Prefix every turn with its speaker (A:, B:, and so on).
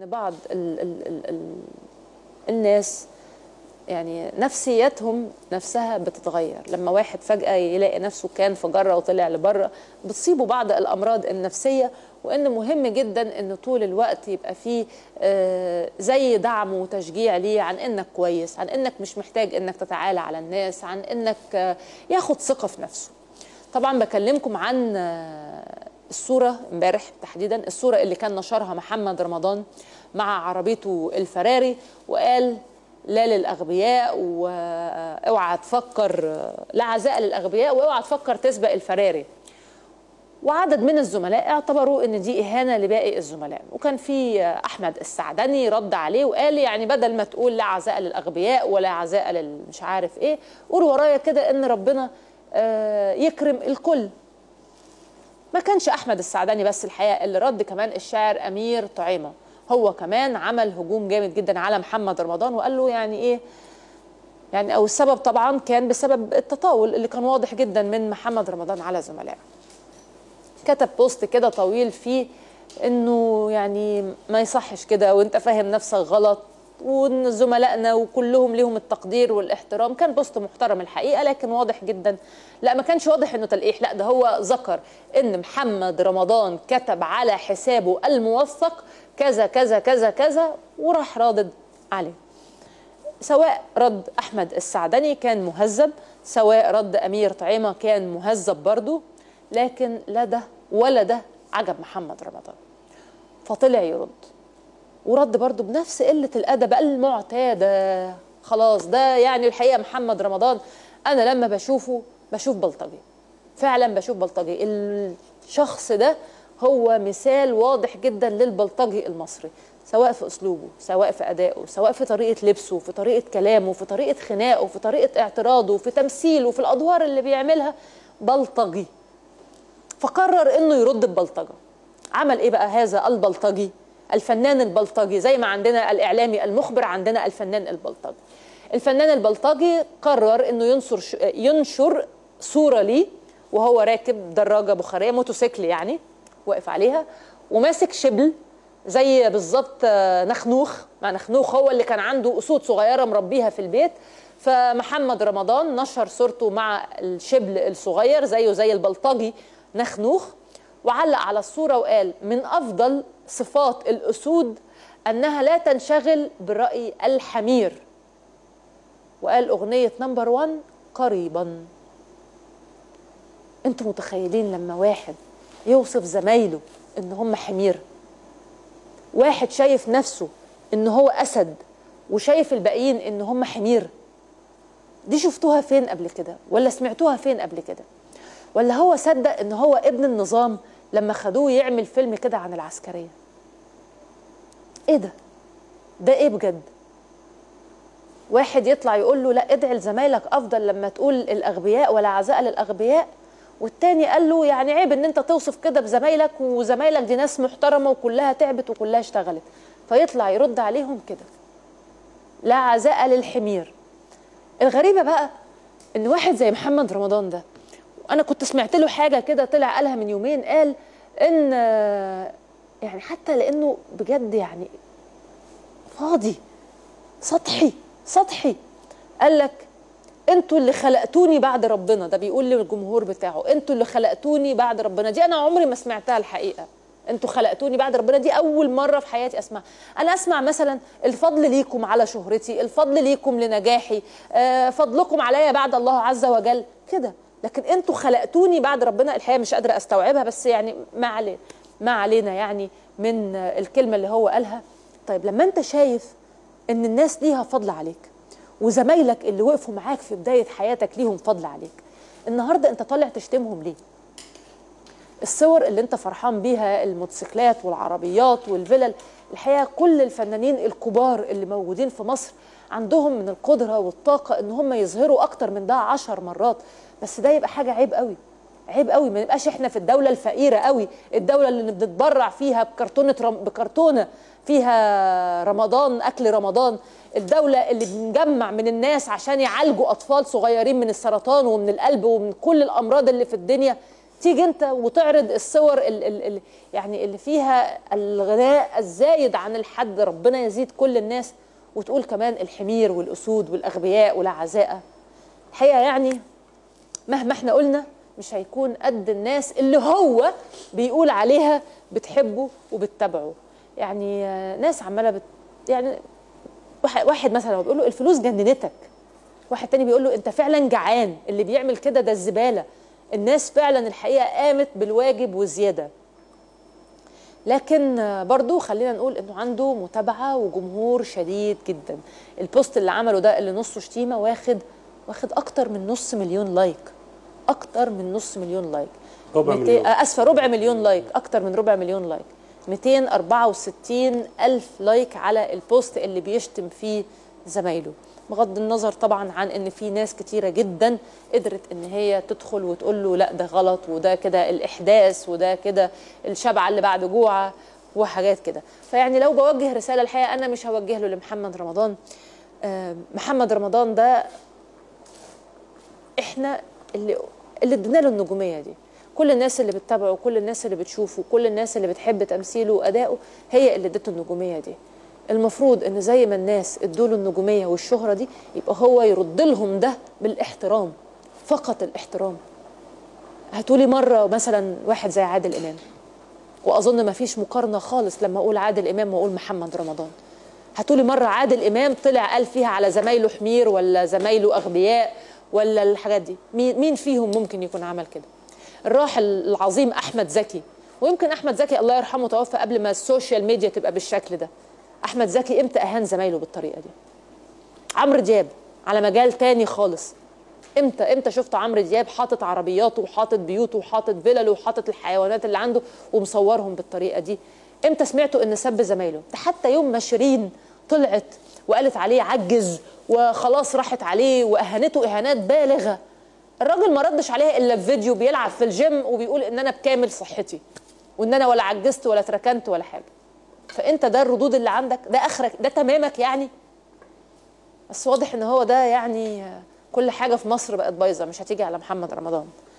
A: ان بعض ال ال ال ال الناس يعني نفسيتهم نفسها بتتغير لما واحد فجأة يلاقي نفسه كان في جرة وطلع لبره بتصيبه بعض الأمراض النفسية وإن مهم جدا إن طول الوقت يبقى فيه آه، زي دعم وتشجيع ليه عن إنك كويس عن إنك مش محتاج إنك تتعالى على الناس عن إنك آه، ياخد ثقة في نفسه طبعا بكلمكم عن آه، الصورة امبارح تحديدا الصورة اللي كان نشرها محمد رمضان مع عربيته الفراري وقال لا للاغبياء واوعى تفكر لا عزاء للاغبياء واوعى تفكر تسبق الفراري وعدد من الزملاء اعتبروا ان دي اهانه لباقي الزملاء وكان في احمد السعدني رد عليه وقال يعني بدل ما تقول لا عزاء للاغبياء ولا عزاء للمش عارف ايه قول ورايا كده ان ربنا آه، يكرم الكل ما كانش احمد السعداني بس الحقيقه اللي رد كمان الشاعر امير طعيمه هو كمان عمل هجوم جامد جدا على محمد رمضان وقال له يعني ايه يعني او السبب طبعا كان بسبب التطاول اللي كان واضح جدا من محمد رمضان على زملائه كتب بوست كده طويل فيه انه يعني ما يصحش كده وانت فاهم نفسك غلط وان زملائنا وكلهم ليهم التقدير والاحترام كان بوست محترم الحقيقه لكن واضح جدا لا ما كانش واضح انه تلقيح لا ده هو ذكر ان محمد رمضان كتب على حسابه الموثق كذا كذا كذا كذا وراح رادد عليه سواء رد احمد السعدني كان مهذب سواء رد امير طعيمه كان مهذب برضه لكن لا ده ولا ده عجب محمد رمضان فطلع يرد ورد برضه بنفس قله الادب المعتاده خلاص ده يعني الحقيقه محمد رمضان انا لما بشوفه بشوف بلطجي فعلا بشوف بلطجي الشخص ده هو مثال واضح جدا للبلطجي المصري سواء في اسلوبه سواء في ادائه سواء في طريقه لبسه في طريقه كلامه في طريقه خناقه في طريقه اعتراضه في تمثيله في الادوار اللي بيعملها بلطجي فقرر انه يرد ببلطجه عمل ايه بقى هذا البلطجي الفنان البلطجي زي ما عندنا الاعلامي المخبر عندنا الفنان البلطجي الفنان البلطجي قرر انه ينشر ينشر صوره ليه وهو راكب دراجه بخاريه موتوسيكل يعني واقف عليها وماسك شبل زي بالظبط آه، نخنوخ مع نخنوخ هو اللي كان عنده اسود صغيره مربيها في البيت فمحمد رمضان نشر صورته مع الشبل الصغير زيه زي البلطجي نخنوخ وعلق على الصوره وقال من افضل صفات الاسود انها لا تنشغل براي الحمير وقال اغنيه نمبر 1 قريبا انتوا متخيلين لما واحد يوصف زمايله ان هم حمير واحد شايف نفسه ان هو اسد وشايف الباقيين ان هم حمير دي شفتوها فين قبل كده ولا سمعتوها فين قبل كده ولا هو صدق ان هو ابن النظام لما خدوه يعمل فيلم كده عن العسكريه ايه ده ده ايه بجد واحد يطلع يقول له لا ادعي لزمايلك افضل لما تقول الاغبياء ولا عزاء للاغبياء والتاني قال له يعني عيب ان انت توصف كده بزمايلك وزمايلك دي ناس محترمه وكلها تعبت وكلها اشتغلت فيطلع يرد عليهم كده لا عزاء للحمير الغريبه بقى ان واحد زي محمد رمضان ده انا كنت سمعت له حاجه كده طلع قالها من يومين قال ان آه، يعني حتى لانه بجد يعني فاضي سطحي سطحي قال لك انتوا اللي خلقتوني بعد ربنا ده بيقول للجمهور بتاعه انتوا اللي خلقتوني بعد ربنا دي انا عمري ما سمعتها الحقيقه انتوا خلقتوني بعد ربنا دي اول مره في حياتي اسمعها انا اسمع مثلا الفضل ليكم على شهرتي الفضل ليكم لنجاحي آه، فضلكم عليا بعد الله عز وجل كده لكن انتوا خلقتوني بعد ربنا الحقيقه مش قادره استوعبها بس يعني ما علينا ما علينا يعني من آه، الكلمه اللي هو قالها طيب لما انت شايف ان الناس ليها فضل عليك وزمايلك اللي وقفوا معاك في بدايه حياتك ليهم فضل عليك النهارده انت طالع تشتمهم ليه الصور اللي انت فرحان بيها الموتوسيكلات والعربيات والفلل الحقيقه كل الفنانين الكبار اللي موجودين في مصر عندهم من القدره والطاقه ان هم يظهروا اكتر من ده عشر مرات بس ده يبقى حاجه عيب قوي عيب قوي ما نبقاش احنا في الدوله الفقيره قوي الدوله اللي بنتبرع فيها بكرتونه رم بكرتونه فيها رمضان اكل رمضان الدوله اللي بنجمع من الناس عشان يعالجوا اطفال صغيرين من السرطان ومن القلب ومن كل الامراض اللي في الدنيا تيجي انت وتعرض الصور ال ال ال يعني اللي فيها الغناء الزايد عن الحد ربنا يزيد كل الناس وتقول كمان الحمير والاسود والاغبياء والعزاء الحقيقه يعني مهما احنا قلنا مش هيكون قد الناس اللي هو بيقول عليها بتحبه وبتتابعه يعني آه، ناس عماله بت يعني واحد, واحد مثلا هو بيقول له الفلوس جننتك واحد تاني بيقول له انت فعلا جعان اللي بيعمل كده ده الزباله الناس فعلا الحقيقه قامت بالواجب وزياده لكن آه، برضو خلينا نقول انه عنده متابعه وجمهور شديد جدا البوست اللي عمله ده اللي نصه شتيمه واخد واخد اكتر من نص مليون لايك اكتر من نص مليون لايك
B: ربع
A: ميتين-
B: مليون.
A: آه، اسفه ربع مليون لايك اكتر من ربع مليون لايك 264 الف لايك على البوست اللي بيشتم فيه زمايله بغض النظر طبعا عن ان في ناس كتيره جدا قدرت ان هي تدخل وتقول له لا ده غلط وده كده الاحداث وده كده الشبعه اللي بعد جوعه وحاجات كده فيعني لو بوجه رساله الحقيقه انا مش هوجه له لمحمد رمضان آه، محمد رمضان ده احنا اللي اللي ادينا له النجوميه دي كل الناس اللي بتتابعه كل الناس اللي بتشوفه كل الناس اللي بتحب تمثيله وادائه هي اللي ادته النجوميه دي المفروض ان زي ما الناس ادوا له النجوميه والشهره دي يبقى هو يرد لهم ده بالاحترام فقط الاحترام هاتولي مره مثلا واحد زي عادل امام واظن ما فيش مقارنه خالص لما اقول عادل امام واقول محمد رمضان هاتولي مره عادل امام طلع قال فيها على زمايله حمير ولا زمايله اغبياء ولا الحاجات دي مين مين فيهم ممكن يكون عمل كده الراحل العظيم احمد زكي ويمكن احمد زكي الله يرحمه توفى قبل ما السوشيال ميديا تبقى بالشكل ده احمد زكي امتى اهان زمايله بالطريقه دي عمرو دياب على مجال تاني خالص امتى امتى شفت عمرو دياب حاطط عربياته وحاطط بيوته وحاطط فيلله وحاطط الحيوانات اللي عنده ومصورهم بالطريقه دي امتى سمعتوا ان سب زمايله ده حتى يوم ما شيرين طلعت وقالت عليه عجز وخلاص راحت عليه واهانته اهانات بالغه الراجل ما ردش عليها الا في فيديو بيلعب في الجيم وبيقول ان انا بكامل صحتي وان انا ولا عجزت ولا تركنت ولا حاجه فانت ده الردود اللي عندك ده اخرك ده تمامك يعني بس واضح ان هو ده يعني كل حاجه في مصر بقت بايظه مش هتيجي على محمد رمضان